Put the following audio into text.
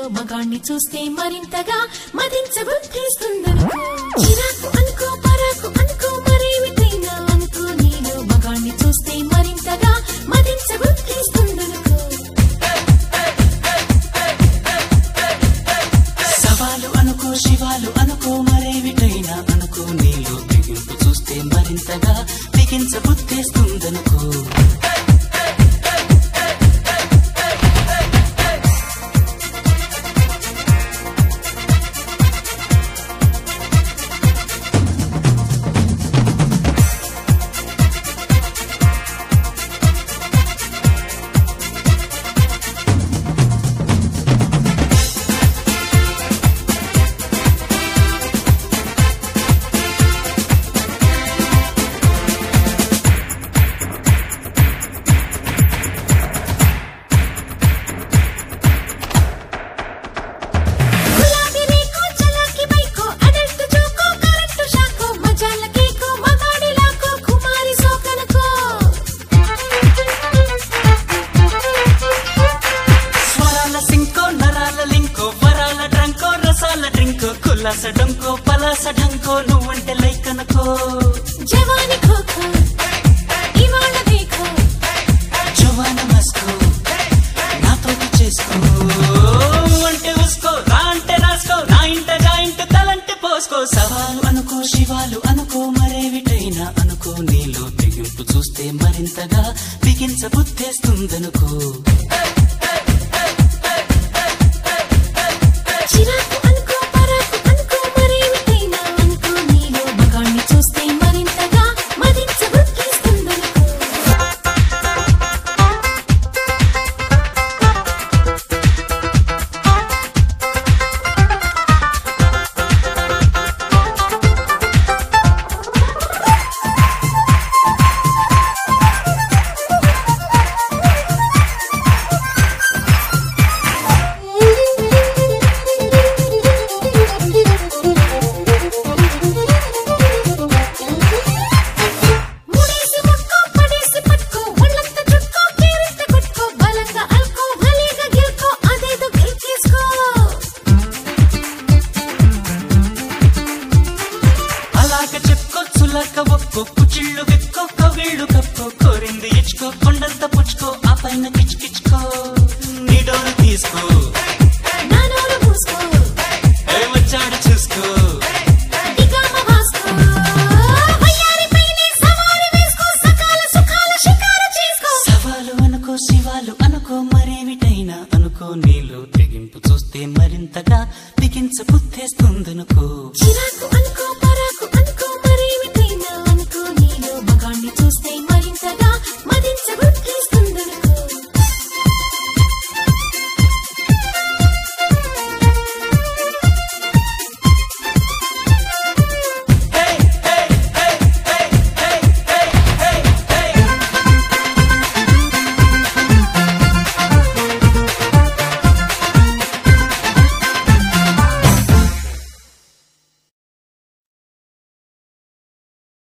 మగాణ్ణి చూస్తే మరింతగా మదించబుద్ధిస్తుందనుకో చిరాకు అనుకో పరాకు అనుకో మరేమిటైనా అనుకో నీలో మగాణ్ణి చూస్తే మరింతగా మదించబుద్ధిస్తుందనుకో సవాలు అనుకో శివాలు అనుకో మరేమిటైనా అనుకో నీలో బిగింపు చూస్తే మరింతగా బిగించబుద్ధేస్తుందనుకో గులాబీ రేకో చలాకి బైకో అడల్ట్ జోకో కరెంట్ షాకో మజాల కేకో మగాడి లాకో కుమారి సోకనకో స్వరాల సింకో నరాల లింకో వరాల డ్రంకో రసాల డ్రింకో కులాస డొంకో పలాస ఢంకో నువ్వంటే లైకనకో జవాని ఖోఖో ఇవాళ దేఖో జవాన మస్కో నాతోటి చేసుకో అంటే ఉసుకో రా అంటే రాసుకో నా ఇంట జాయింట్ తలంటే పోసుకో సవాలు అనుకో శివాలు అనుకో మరేవిటైనా అనుకో నీలో తెగింపు చూస్తే మరింతగా బిగించబుద్ధేస్తుందనుకో చిరాకు అనుకో పరాకు అనుకో మరేమిటైనా అనుకో నీలో మగాణ్ణి చూస్తే మరింతగా మదించబుద్ధిస్తుందనుకో ముడేసి ముక్కో పడేసి పట్టుకో ఒళ్ళంతా చుట్టుకో కేరింత కొట్టుకో బలంగా అల్కో భలేగా గెలుకో అదేదో గెలిచేసుకో అలాగ చెప్పుకో చులక ఒక్కో కుచిళ్ళు విక్కో కవిళ్ళు కప్పుకో కోరింది ఇచ్చుకో కొండంత పుచ్చుకో ఆ పైన కిచ్కిచ్చుకో నీ డోరు తీసుకో నా నోరు మూసుకో ఏ వచ్చాడు చూసుకో దిగామ వాసుకో వయ్యారి పైనే సవారి వేసుకో సకాల సుఖాల షికారు చేసుకో సవాలు అనుకో శివాలు అనుకో మరేమిటైనా అనుకో నీలో తెగింపు చూస్తే మరింతగా బిగించ బుద్ధేస్తుందనుకో చిరా